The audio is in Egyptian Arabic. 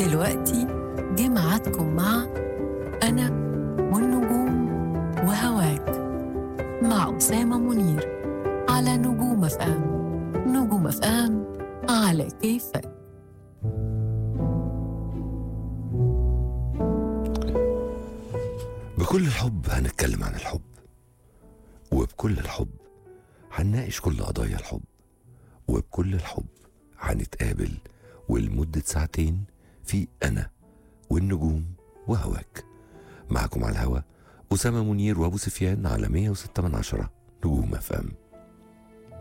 دلوقتي جه ميعادكم مع أنا والنجوم وهواك مع أسامة منير على نجوم اف ام نجوم اف ام على كيفك بكل الحب هنتكلم عن الحب وبكل الحب هنناقش كل قضايا الحب وبكل الحب هنتقابل ولمدة ساعتين في أنا والنجوم وهواك معكم على الهوا أسامة منير وأبو سفيان على 106 من عشرة نجوم أفهم